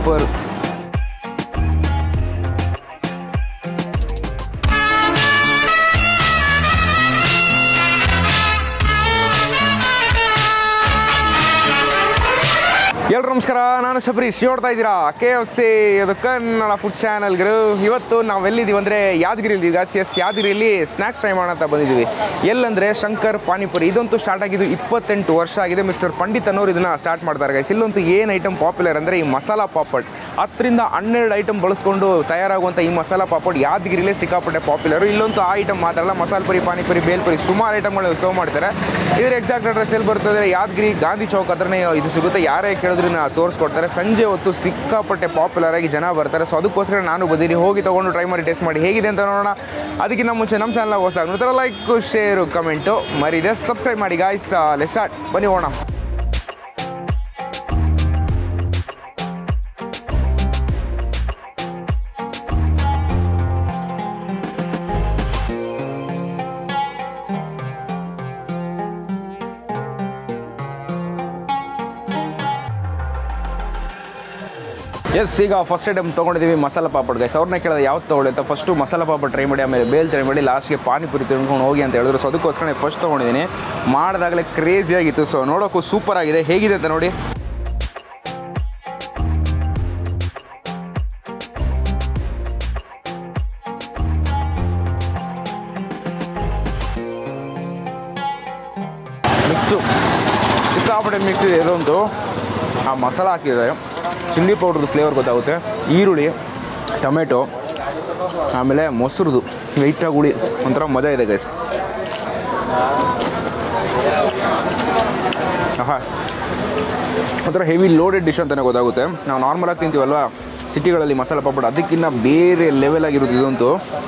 Super ಎಲ್ರು ನಮಸ್ಕಾರ ನಾನು ಶಬರೀಶ್ ನೋಡ್ತಾ ಇದ್ದೀರಾ ಕೆ ಎಫ್ ಸಿ ಇದು ಕನ್ನಡ ಫುಡ್ ಚಾನಲ್ಗಳು ಇವತ್ತು ನಾವು ಎಲ್ಲಿದ್ದೀವಿ ಅಂದರೆ ಯಾದಗಿರಿಲಿ ಈಗ ಎಸ್ ಯಾದಗಿರಿಯಲ್ಲಿ ಸ್ನ್ಯಾಕ್ಸ್ ಟ್ರೈ ಮಾಡೋಣ ಅಂತ ಬಂದಿದ್ದೀವಿ ಎಲ್ಲಂದರೆ ಶಂಕರ್ ಪಾನಿಪುರಿ ಇದಂತೂ ಸ್ಟಾರ್ಟ್ ಆಗಿದ್ದು ಇಪ್ಪತ್ತೆಂಟು ವರ್ಷ ಆಗಿದೆ ಮಿಸ್ಟರ್ ಪಂಡಿತ್ ಅನ್ನೋರು ಇದನ್ನು ಸ್ಟಾರ್ಟ್ ಮಾಡ್ತಾರೆ ಗೈಸ್ ಇಲ್ಲಂತೂ ಏನು ಐಟಮ್ ಪಾಪ್ಯುಲರ್ ಅಂದರೆ ಈ ಮಸಾಲಾ ಪಾಪಡ್ ಹತ್ತರಿಂದ ಹನ್ನೆರಡು ಐಟಮ್ ಬಳಸ್ಕೊಂಡು ತಯಾರಾಗುವಂಥ ಈ ಮಸಾಲಾ ಪಾಪಡ್ ಯಾದಗಿರಿಲೇ ಸಿಕ್ಕಾಪಟ್ಟೆ ಪಾಪ್ಯುಲರ್ ಇಲ್ಲಂತೂ ಆ ಐಟಮ್ ಮಾತ್ರಲ್ಲ ಮಸಾಲೆ ಪುರಿ ಪಾನಿಪುರಿ ಬೇಲ್ಪುರಿ ಸುಮಾರು ಐಟಮ್ಗಳು ಸರ್ವ್ ಮಾಡ್ತಾರೆ ಇದ್ರ ಎಕ್ಸಾಕ್ಟ್ ಅಡ್ರೆಸ್ ಎಲ್ಲಿ ಬರ್ತದೆ ಯಾದಗಿರಿ ಗಾಂಧಿ ಚೌಕ್ ಹತ್ರನೇ ಇದು ಸಿಗುತ್ತೆ ಯಾರೇ ಕೇಳಿದ್ರು ನಾ ತೋರಿಸ್ಕೊಡ್ತಾರೆ ಸಂಜೆ ಹೊತ್ತು ಸಿಕ್ಕಾಪಟ್ಟೆ ಪಾಪ್ಯುಲರ್ ಆಗಿ ಜನ ಬರ್ತಾರೆ ಸೊ ಅದಕ್ಕೋಸ್ಕರ ನಾನು ಬಂದಿರಿ ಹೋಗಿ ತೊಗೊಂಡು ಟ್ರೈ ಮಾಡಿ ಟೇಸ್ಟ್ ಮಾಡಿ ಹೇಗಿದೆ ಅಂತ ನೋಡೋಣ ಅದಕ್ಕಿಂತ ಮುಂಚೆ ನಮ್ಮ ಚಾನಲ್ ಹೊಸ ನೋಡ್ತಾರೆ ಲೈಕ್ ಶೇರು ಕಮೆಂಟು ಮರಿದೆ ಸಬ್ಸ್ಕ್ರೈಬ್ ಮಾಡಿ ಗಾಯ್ಸ್ ಲೆಟ್ ಸ್ಟಾರ್ಟ್ ಬನ್ನಿ ಹೋಗೋಣ ಎಸ್ ಈಗ ಫಸ್ಟ್ ಐಟಮ್ ತೊಗೊಂಡಿದ್ದೀವಿ ಮಸಾಲ ಪಾಪಡ್ ಗೈಸ್ ಅವ್ರನ್ನ ಕೇಳಿದ್ರೆ ಯಾವ್ದು ತೊಗೊಳ್ಳಿ ಅಂತ ಫಸ್ಟು ಮಸಾಲ ಪಾಪಡ್ ಟ್ರೈ ಮಾಡಿ ಆಮೇಲೆ ಬೇಲ್ ಟ್ರೈ ಮಾಡಿ ಲಾಸ್ಟ್ಗೆ ಪಾನಿಪುರಿ ತಿಳ್ಕೊಂಡು ಹೋಗಿ ಅಂತ ಹೇಳಿದ್ರು ಸೊ ಅದಕ್ಕೋಸ್ಕರ ಫಸ್ಟ್ ತೊಗೊಂಡಿದ್ದೀನಿ ಮಾಡಿದಾಗಲೇ ಕ್ರೇಜಿ ಆಗಿತ್ತು ಸೊ ನೋಡೋಕ್ಕೂ ಸೂಪರ್ ಆಗಿದೆ ಹೇಗಿದೆ ಅಂತ ನೋಡಿ ಮಿಕ್ಸು ಸಿಕ್ಕಾಪಟ್ಟೆ ಮಿಕ್ಸ್ ಇದೆ ಇದೊಂದು ಆ ಮಸಾಲ ಹಾಕಿದ್ದಾರೆ ಚಿಲ್ಲಿ ಪೌಡ್ರದ್ದು ಫ್ಲೇವರ್ ಗೊತ್ತಾಗುತ್ತೆ ಈರುಳ್ಳಿ ಟೊಮೆಟೊ ಆಮೇಲೆ ಮೊಸರುದು ಲೈಟಾಗಿ ಹುಳಿ ಒಂಥರ ಮಜಾ ಇದೆ ಗೈಸ್ ಆಹಾ ಒಂಥರ ಹೆವಿ ಲೋಡೆಡ್ ಡಿಶ್ ಅಂತಲೇ ಗೊತ್ತಾಗುತ್ತೆ ನಾವು ನಾರ್ಮಲಾಗಿ ತಿಂತೀವಲ್ವ ಸಿಟಿಗಳಲ್ಲಿ ಮಸಾಲೆ ಪಾಪಡ್ ಅದಕ್ಕಿಂತ ಬೇರೆ ಲೆವೆಲ್ ಆಗಿರುತ್ತೆ ಇದಂತೂ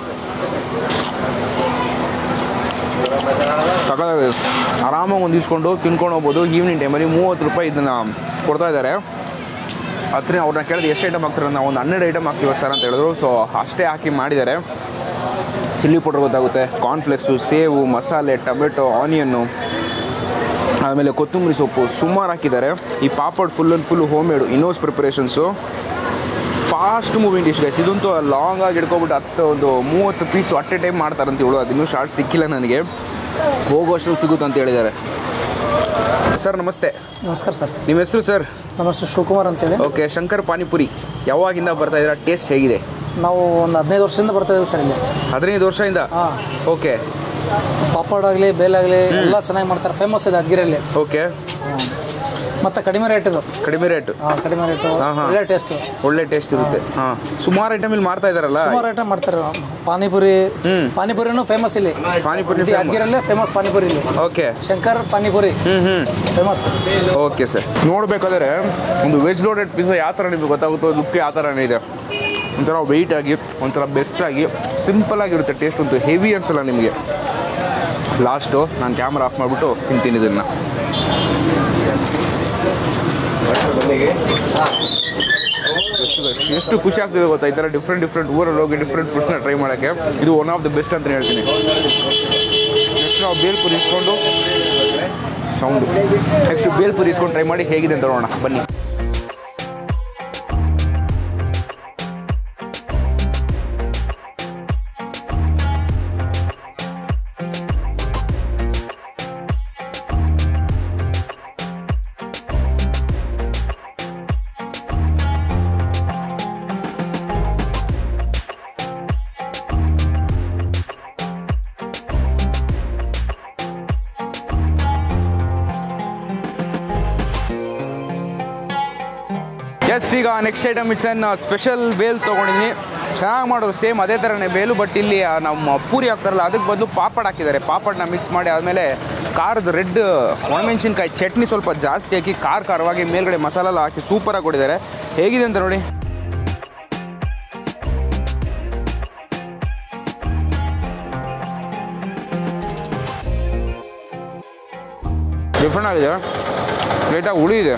ಸಕಾಲಾಗಿದೆ ಆರಾಮಾಗಿ ಹೊಂದಿಸ್ಕೊಂಡು ತಿನ್ಕೊಂಡು ಹೋಗ್ಬೋದು ಈವ್ನಿಂಗ್ ಟೈಮಲ್ಲಿ ಮೂವತ್ತು ರೂಪಾಯಿ ಇದನ್ನು ಕೊಡ್ತಾ ಇದ್ದಾರೆ ಹತ್ರ ಅವ್ರನ್ನ ಕೇಳಿದ್ರೆ ಎಷ್ಟು ಐಟಮ್ ಹಾಕ್ತಾರೆ ನಾವು ಒಂದು ಹನ್ನೆರಡು ಐಟಮ್ ಹಾಕ್ತೀವಿ ಸರ್ ಅಂತ ಹೇಳಿದ್ರು ಸೊ ಅಷ್ಟೇ ಹಾಕಿ ಮಾಡಿದ್ದಾರೆ ಚಿಲ್ಲಿ ಪೌಡ್ರ್ ಗೊತ್ತಾಗುತ್ತೆ ಕಾರ್ನ್ಫ್ಲೆಕ್ಸು ಸೇವು ಮಸಾಲೆ ಟೊಮೆಟೊ ಆನಿಯನ್ನು ಆಮೇಲೆ ಕೊತ್ತಂಬರಿ ಸೊಪ್ಪು ಸುಮಾರು ಹಾಕಿದ್ದಾರೆ ಈ papad full and full home made ಇನ್ನೋಸ್ preparations fast moving dish guys ಇದಂತೂ ಲಾಂಗ್ ಆಗಿ ಹಿಡ್ಕೊಬಿಟ್ಟು ಹತ್ತು ಒಂದು ಮೂವತ್ತು ಪೀಸು ಅಟ್ ಎ ಟೈಮ್ ಮಾಡ್ತಾರಂತ ಹೇಳು ಅದಿನ್ನೂ ಶಾರ್ಟ್ ಸಿಕ್ಕಿಲ್ಲ ನನಗೆ ಹೋಗೋಷ್ಟರಲ್ಲಿ ಸಿಗುತ್ತೆ ಅಂತ ಹೇಳಿದ್ದಾರೆ ಸರ್ ನಮಸ್ತೆ ನಮಸ್ಕಾರ ಸರ್ ನಿಮ್ಮ ಹೆಸರು ಸರ್ ನಮ್ಮ ಹೆಸರು ಶಿವಕುಮಾರ್ ಅಂತೇಳಿ ಓಕೆ ಶಂಕರ್ ಪಾನಿಪುರಿ ಯಾವಾಗಿಂದ ಬರ್ತಾ ಇದ್ದೀರಾ ಟೇಸ್ಟ್ ಹೇಗಿದೆ ನಾವು ಒಂದು ಹದಿನೈದು ವರ್ಷದಿಂದ ಬರ್ತಾ ಇದ್ದೀವಿ ಸರ್ ಇಲ್ಲಿ ಹದಿನೈದು ವರ್ಷದಿಂದ ಹಾಂ ಓಕೆ ಪಾಪಡ್ ಆಗಲಿ ಬೇಲಾಗಲಿ ಎಲ್ಲ ಚೆನ್ನಾಗಿ ಮಾಡ್ತಾರೆ ಫೇಮಸ್ ಇದೆ ಅದ್ಗಿರಲ್ಲಿ ಓಕೆ ಮತ್ತು ಕಡಿಮೆ ರೇಟ್ ಇದು ಕಡಿಮೆ ರೇಟು ಹಾಂ ಕಡಿಮೆ ರೇಟು ಹಾ, ಹಾ. ಒಳ್ಳೆ ಟೇಸ್ಟ್ ಒಳ್ಳೆ ಟೇಸ್ಟ್ ಇರುತ್ತೆ ಹಾಂ ಸುಮಾರು ಐಟಮ್ ಇಲ್ಲಿ ಮಾಡ್ತಾ ಇದ್ದಾರಲ್ಲ ಸುಮಾರು ಐಟಮ್ ಮಾಡ್ತಾರೆ ಪಾನಿಪುರಿ ಹ್ಮ್. ಪಾನಿಪುರಿನೂ ಫೇಮಸ್ ಇಲ್ಲಿ ಪಾನಿಪುರಿ ಇದು ಅದ್ಗಿರಲ್ಲೇ ಫೇಮಸ್ ಪಾನಿಪುರಿ ಇಲ್ಲಿ ಓಕೆ ಶಂಕರ್ ಪಾನಿಪುರಿ ಹ್ಞೂ ಹ್ಞೂ ಫೇಮಸ್ ಓಕೆ ಸರ್ ನೋಡಬೇಕಾದ್ರೆ ಒಂದು ವೆಜ್ ಲೋಡೆಡ್ ಪಿಜ್ಜಾ ಯಾವ ಥರ ನಿಮಗೆ ಗೊತ್ತಾಗುತ್ತೋ ಲುಕ್ ಯಾವ ಥರನೇ ಇದೆ ಒಂಥರ ವೆಯ್ಟ್ ಆಗಿ ಒಂಥರ ಬೆಸ್ಟ್ ಆಗಿ ಸಿಂಪಲ್ ಆಗಿರುತ್ತೆ ಟೇಸ್ಟ್ ಅಂತೂ ಹೆವಿ ಅನ್ಸಲ್ಲ ನಿಮಗೆ ಲಾಸ್ಟು ನಾನು ಕ್ಯಾಮ್ರಾ ಆಫ್ ಮಾಡಿಬಿಟ್ಟು ತಿಂತೀನಿ ಇದನ್ನು ಎಷ್ಟು ಎಷ್ಟು ಖುಷಿ ಆಗ್ತಿದೆ ಗೊತ್ತಾ ಈ ಥರ ಡಿಫ್ರೆಂಟ್ ಡಿಫ್ರೆಂಟ್ ಊರಲ್ಲಿ ಹೋಗಿ ಡಿಫ್ರೆಂಟ್ ಫುಡ್ಸ್ನ ಟ್ರೈ ಮಾಡೋಕ್ಕೆ ಇದು ಒನ್ ಆಫ್ ದ ಬೆಸ್ಟ್ ಅಂತ ಹೇಳ್ತೀನಿ ನೆಕ್ಸ್ಟ್ ನಾವು ಬೇಲ್ಪುರಿ ಇಸ್ಕೊಂಡು ಸೌಂಡು ನೆಕ್ಸ್ಟ್ ಬೇಲ್ಪುರಿ ಇಸ್ಕೊಂಡು ಟ್ರೈ ಮಾಡಿ ಹೇಗಿದೆ ಅಂತ ನೋಡೋಣ ಬನ್ನಿ ಎಸ್ ಈಗ next item it's an special bhel ತೊಗೊಂಡಿದ್ದೀನಿ ಚೆನ್ನಾಗಿ ಮಾಡೋದು ಸೇಮ್ ಅದೇ ಥರನೇ ಬೇಲು ಬಟ್ ಇಲ್ಲಿ ಆ ನಮ್ಮ ಪೂರಿ ಹಾಕ್ತಾರಲ್ಲ ಅದಕ್ಕೆ ಬದಲು ಪಾಪಡ್ ಹಾಕಿದ್ದಾರೆ ಪಾಪಡ್ನ ಮಿಕ್ಸ್ ಮಾಡಿ ಆದಮೇಲೆ ಖಾರದ ರೆಡ್ ಒಣಮೆಣಸಿನ್ಕಾಯಿ ಚಟ್ನಿ ಸ್ವಲ್ಪ ಜಾಸ್ತಿ ಹಾಕಿ ಖಾರ ಖಾರವಾಗಿ ಮೇಲ್ಗಡೆ ಮಸಾಲ ಎಲ್ಲ ಹಾಕಿ ಸೂಪರಾಗಿ ಕೊಟ್ಟಿದ್ದಾರೆ ಹೇಗಿದೆ ಅಂತ ನೋಡಿ ಡಿಫ್ರೆಂಟ್ ಆಗಿದೆ ಲೈಟಾಗಿ ಹುಳಿ ಇದೆ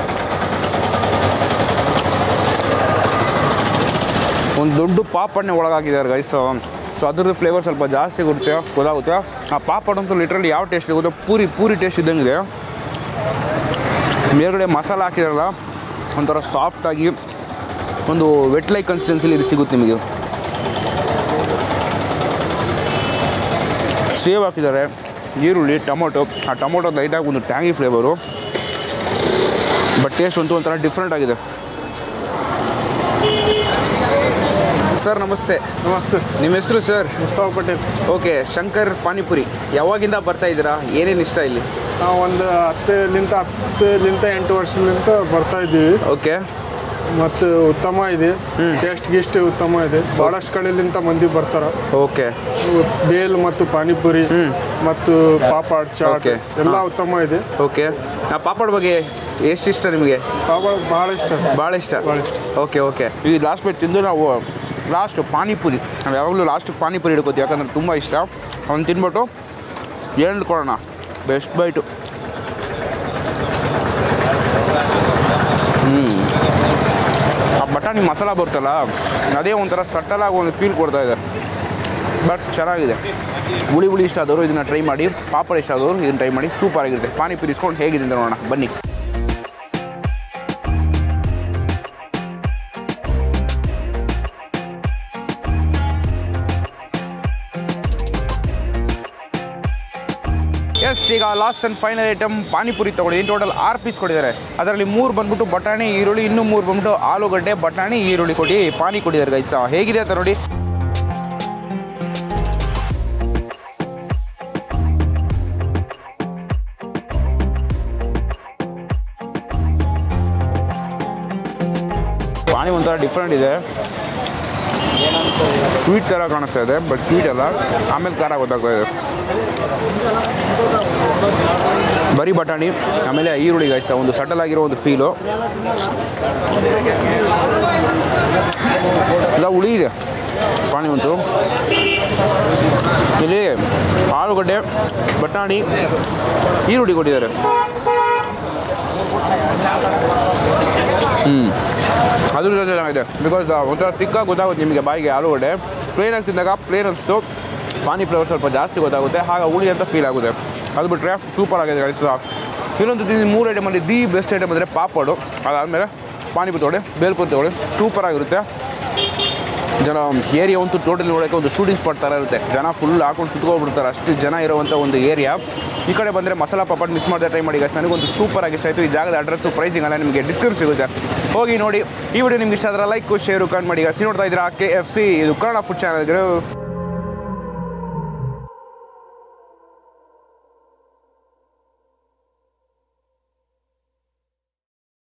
ಒಂದು ದೊಡ್ಡ ಪಾಪಡ್ನೇ ಒಳಗಾಕಿದ್ದಾರೆ ಗೈಸ್ ಸೊ ಅದ್ರದ್ದು ಫ್ಲೇವರ್ ಸ್ವಲ್ಪ ಜಾಸ್ತಿ ಗೊತ್ತೆ ಗೊತ್ತಾಗುತ್ತೆ ಆ ಪಾಪಡ್ ಅಂತೂ ಲಿಟ್ರಲಿ ಯಾವ ಟೇಸ್ಟ್ ಗೊತ್ತೆ ಪೂರಿ ಪೂರಿ ಟೇಸ್ಟ್ ಇದ್ದಂಗಿದೆ ಮೇಲ್ಗಡೆ ಮಸಾಲ ಹಾಕಿದಾರಲ್ಲ ಒಂಥರ ಸಾಫ್ಟಾಗಿ ಒಂದು ವೆಟ್ ಲೈಕ್ ಕನ್ಸಿಸ್ಟೆನ್ಸಿಲಿ ಇದು ಸಿಗುತ್ತೆ ನಿಮಗೆ ಸೇವ್ ಹಾಕಿದ್ದಾರೆ ಈರುಳ್ಳಿ ಟೊಮೊಟೊ ಆ ಟೊಮೊಟೊ ಲೈಟಾಗಿ ಒಂದು ಟ್ಯಾಂಗಿ ಫ್ಲೇವರು ಬಟ್ ಟೇಸ್ಟ್ ಅಂತೂ ಒಂಥರ ಡಿಫ್ರೆಂಟ್ ಆಗಿದೆ ಸರ್ ನಮಸ್ತೆ ನಮಸ್ತೆ ನಿಮ್ಮ ಹೆಸರು ಸರ್ ಮುಸ್ತಾಫ್ ಪಟೇಲ್ ಓಕೆ ಶಂಕರ್ ಪಾನಿಪುರಿ ಯಾವಾಗಿಂದ ಬರ್ತಾ ಇದ್ದೀರಾ ಏನೇನು ಇಷ್ಟ ಇಲ್ಲಿ ನಾವು ಒಂದು ಹತ್ತಲಿಂತ ಹತ್ತಲಿಂತ ಎಂಟು ವರ್ಷಲಿಂತ ಬರ್ತಾ ಇದ್ದೀವಿ ಓಕೆ ಮತ್ತು ಉತ್ತಮ ಇದೆ ಟೇಸ್ಟ್ ಗಿಸ್ಟ್ ಉತ್ತಮ ಇದೆ ಭಾಳಷ್ಟು ಕಡೆಲಿಂತ ಮಂದಿ ಬರ್ತಾರ ಓಕೆ ಬೇಲ್ ಮತ್ತು ಪಾನಿಪುರಿ ಮತ್ತು ಪಾಪಡ್ ಚಾಟ್ Okay. ಎಲ್ಲ ಉತ್ತಮ ಇದೆ ಓಕೆ ಆ ಪಾಪಡ್ ಬಗ್ಗೆ ಎಷ್ಟು ಇಷ್ಟ ನಿಮಗೆ ಪಾಪಡ್ ಭಾಳ ಇಷ್ಟ ಸರ್. ಭಾಳ ಇಷ್ಟ ಭಾಳ ಇಷ್ಟ ಓಕೆ ಓಕೆ ಇದು ಲಾಸ್ಟ್ ಬೈಟ್ ತಿಂದು ನಾವು ಲಾಸ್ಟ್ ಪಾನಿಪುರಿ ನಾವು ಯಾವಾಗಲೂ ಲಾಸ್ಟ್ ಪಾನಿಪುರಿ ಹಿಡ್ಕೋತೀವಿ ಯಾಕಂದ್ರೆ ತುಂಬ ಇಷ್ಟ ಅವ್ನು ತಿನ್ಬಿಟ್ಟು ಹೇಳ್ಕೊಡೋಣ ಬೆಸ್ಟ್ ಬೈಟು ಹ್ಞೂ ಆ ಬಟಾಣಿ ಮಸಾಲ ಬರುತ್ತಲ್ಲ ಅದೇ ಒಂಥರ ಸಟ್ಟಲಾಗಿ ಒಂದು ಫೀಲ್ ಕೊಡ್ತಾ ಇದೆ ಬಟ್ ಚೆನ್ನಾಗಿದೆ ಹುಳಿ ಹುಳಿ ಇಷ್ಟ ಆದವರು ಇದನ್ನು ಟ್ರೈ ಮಾಡಿ ಪಾಪಡ್ ಇಷ್ಟ ಆದವರು ಇದನ್ನು ಟ್ರೈ ಮಾಡಿ ಸೂಪರ್ ಆಗಿರುತ್ತೆ ಪಾನಿಪುರಿ ಇಸ್ಕೊಂಡು ಹೇಗಿದೆ ಅಂತ ನೋಡೋಣ ಬನ್ನಿ ಎಸ್ ಈಗ last and final item panipuri ತೊಗೊಂಡಿದ್ದೀನಿ ಟೋಟಲ್ ಆರು ಪೀಸ್ ಕೊಟ್ಟಿದ್ದಾರೆ ಅದರಲ್ಲಿ ಮೂರು ಬಂದ್ಬಿಟ್ಟು ಬಟಾಣಿ ಈರುಳ್ಳಿ ಇನ್ನೂ ಮೂರು ಬಂದ್ಬಿಟ್ಟು ಆಲೂಗಡ್ಡೆ ಬಟಾಣಿ ಈರುಳ್ಳಿ ಕೊಟ್ಟು ಪಾನಿ ಕೊಟ್ಟಿದ್ದಾರೆ ಗೈಸ ಹೇಗಿದೆ ಅಂತ ನೋಡಿ ಪಾನಿ ಒಂಥರ ಡಿಫ್ರೆಂಟ್ ಇದೆ ಸ್ವೀಟ್ ಥರ ಕಾಣಿಸ್ತಾ ಇದೆ ಬಟ್ ಸ್ವೀಟ್ ಅಲ್ಲ ಆಮೇಲೆ ಖಾರ ಗೊತ್ತಾಗ್ತಾ ಇದೆ ಬರೀ ಬಟಾಣಿ ಆಮೇಲೆ ಈರುಳ್ಳಿ ಗಾಯ್ಸ ಒಂದು ಸಟಲ್ ಆಗಿರೋ ಒಂದು ಫೀಲು ಎಲ್ಲ ಹುಳಿ ಇದೆ ಪಾನಿ ಉಂಟು ಇಲ್ಲಿ ಆಲೂಗಡ್ಡೆ ಬಟಾಣಿ ಈರುಳ್ಳಿ ಕೊಟ್ಟಿದ್ದಾರೆ ಹ್ಞೂ ಅದ್ರ ಜೊತೆ ಚೆನ್ನಾಗಿದೆ ಬಿಕಾಸ್ ಒಂಥರ ತಿಕ್ಕಾಗಿ ಗೊತ್ತಾಗುತ್ತೆ ನಿಮಗೆ ಬಾಯಿಗೆ ಆಲೂಗಡ್ಡೆ ಪ್ಲೇನಾಗಿ ತಿಂದಾಗ ಪ್ಲೇನ್ ಅನಿಸ್ತು ಪಾನಿ ಫ್ಲೇವರ್ ಸ್ವಲ್ಪ ಜಾಸ್ತಿ ಗೊತ್ತಾಗುತ್ತೆ ಹಾಗೆ ಹುಳಿ ಅಂತ ಫೀಲ್ ಆಗುತ್ತೆ ಅದು ಬಿಟ್ಟರೆ ಸೂಪರ್ ಆಗಿದೆ ಗೈಸ್ ಇನ್ನೊಂದು ತಿಂದು ಮೂರು ಐಟಮಲ್ಲಿ ದಿ ಬೆಸ್ಟ್ ಐಟಮ್ ಅಂದರೆ ಪಾಪಡು ಅದಾದಮೇಲೆ ಪಾನಿಪುರಿ ತೊಗೊಳ್ಳಿ ಬೇಲ್ಪುರಿ ತೊಗೊಳ್ಳಿ ಸೂಪರ್ ಆಗಿರುತ್ತೆ ಜನ ಏರಿಯಾ ಅಂತೂ ಟೋಟಲ್ ನೋಡೋಕ್ಕೆ ಒಂದು ಶೂಟಿಂಗ್ ಸ್ಪಾಟ್ ಥರ ಇರುತ್ತೆ ಜನ ಫುಲ್ ಹಾಕೊಂಡು ಸುತ್ಕೊಂಡ್ಬಿಡ್ತಾರೆ ಅಷ್ಟು ಜನ ಇರುವಂಥ ಒಂದು ಏರಿಯಾ ಈ ಕಡೆ ಬಂದರೆ ಮಸಾಲ ಪಾಪಡ್ ಮಿಸ್ ಮಾಡದೆ ಟ್ರೈ ಮಾಡಿ guys. ನನಗೊಂದು ಸೂಪರ್ ಆಗಿ ಇಷ್ಟ ಆಯಿತು ಈ ಜಾಗದ ಅಡ್ರೆಸ್ಸು ಪ್ರೈಸಿಂಗ್ ಎಲ್ಲ ನಿಮಗೆ ಡಿಸ್ಕ್ರಿಪ್ ಸಿಗುತ್ತೆ ಹೋಗಿ ನೋಡಿ ಈ ವಿಡಿಯೋ ನಿಮ್ಗೆ ಇಷ್ಟ ಆದರೆ ಲೈಕ್ ಶೇರು ಕಮೆಂಟ್ ಮಾಡಿ guys. ನೀವು ನೋಡ್ತಾ ಇದ್ದೀರಾ ಕೆ ಎಫ್ ಸಿ ಇದು ಕನ್ನಡ ಫುಡ್ ಚಾನಲ್